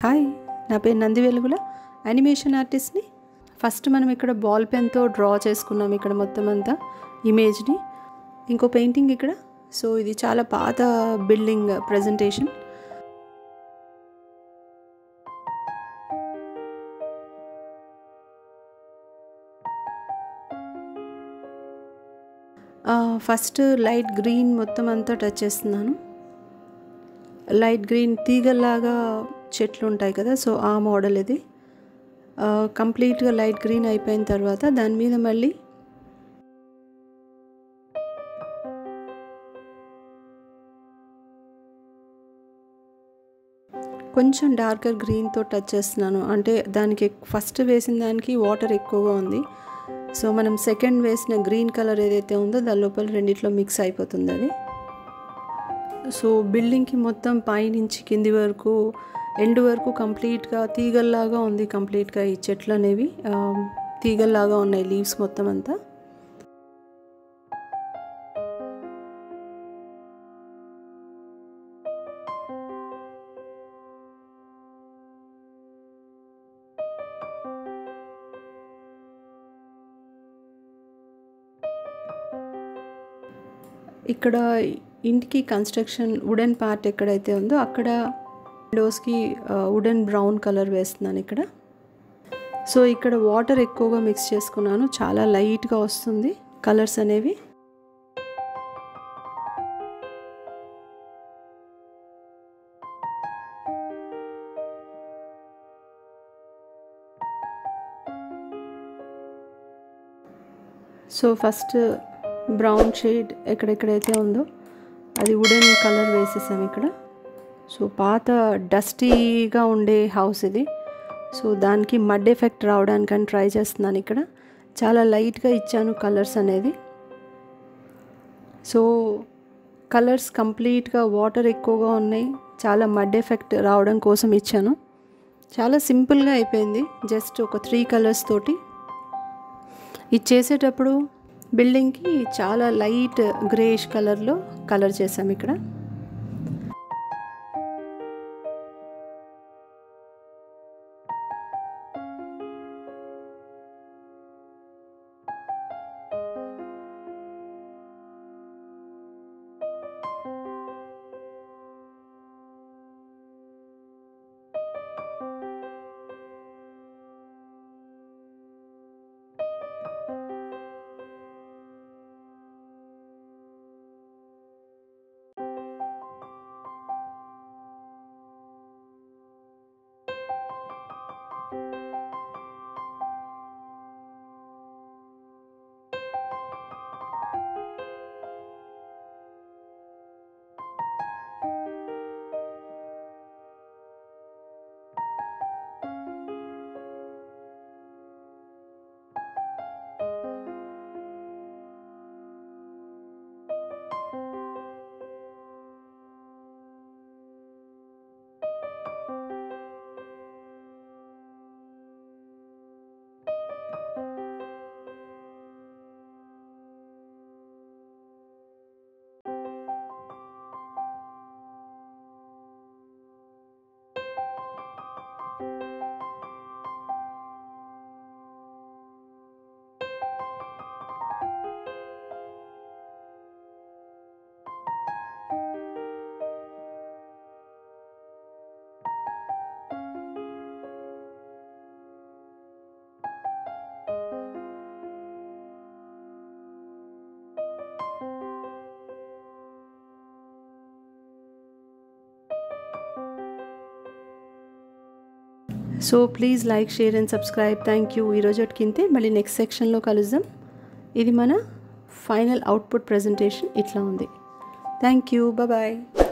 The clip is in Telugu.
హాయ్ నా పేరు నంది వెలుగుల యానిమేషన్ ఆర్టిస్ట్ని ఫస్ట్ మనం ఇక్కడ బాల్ పెన్తో డ్రా చేసుకున్నాం ఇక్కడ మొత్తం అంతా ఇమేజ్ని ఇంకో పెయింటింగ్ ఇక్కడ సో ఇది చాలా పాత building presentation first light green మొత్తం అంతా టచ్ చేస్తున్నాను లైట్ గ్రీన్ తీగల్లాగా చెట్లు ఉంటాయి కదా సో ఆ మోడల్ ఇది కంప్లీట్గా లైట్ గ్రీన్ అయిపోయిన తర్వాత దాని మీద మళ్ళీ కొంచెం డార్కర్ గ్రీన్తో టచ్ చేస్తున్నాను అంటే దానికి ఫస్ట్ వేసిన దానికి వాటర్ ఎక్కువగా ఉంది సో మనం సెకండ్ వేసిన గ్రీన్ కలర్ ఏదైతే ఉందో దాని లోపల రెండిట్లో మిక్స్ అయిపోతుంది అది సో బిల్డింగ్కి మొత్తం పైనుంచి కింది వరకు ఎండ్ వరకు కంప్లీట్గా తీగల్లాగా ఉంది కంప్లీట్గా ఈ చెట్లు అనేవి తీగల్లాగా ఉన్నాయి లీవ్స్ మొత్తం అంతా ఇక్కడ ఇంటికి కన్స్ట్రక్షన్ వుడెన్ పార్ట్ ఎక్కడైతే ఉందో అక్కడ విండోస్కి వుడెన్ బ్రౌన్ కలర్ వేస్తున్నాను ఇక్కడ సో ఇక్కడ వాటర్ ఎక్కువగా మిక్స్ చేసుకున్నాను చాలా లైట్గా వస్తుంది కలర్స్ అనేవి సో ఫస్ట్ బ్రౌన్ షేడ్ ఎక్కడెక్కడైతే ఉందో అది వుడెన్ కలర్ వేసేసాం ఇక్కడ సో పాత డస్టీగా ఉండే హౌస్ ఇది సో దానికి మడ్ ఎఫెక్ట్ రావడానికని ట్రై చేస్తున్నాను ఇక్కడ చాలా లైట్గా ఇచ్చాను కలర్స్ అనేది సో కలర్స్ కంప్లీట్గా వాటర్ ఎక్కువగా ఉన్నాయి చాలా మడ్ ఎఫెక్ట్ రావడం కోసం ఇచ్చాను చాలా సింపుల్గా అయిపోయింది జస్ట్ ఒక త్రీ కలర్స్ తోటి ఇది చేసేటప్పుడు బిల్డింగ్కి చాలా లైట్ గ్రేష్ కలర్లో కలర్ చేసాం ఇక్కడ so please like share and subscribe thank you ఈరోజుకి ఇంతే మళ్ళీ నెక్స్ట్ సెక్షన్లో కలుద్దాం ఇది మన ఫైనల్ అవుట్పుట్ ప్రజెంటేషన్ ఇట్లా ఉంది థ్యాంక్ యూ బాయ్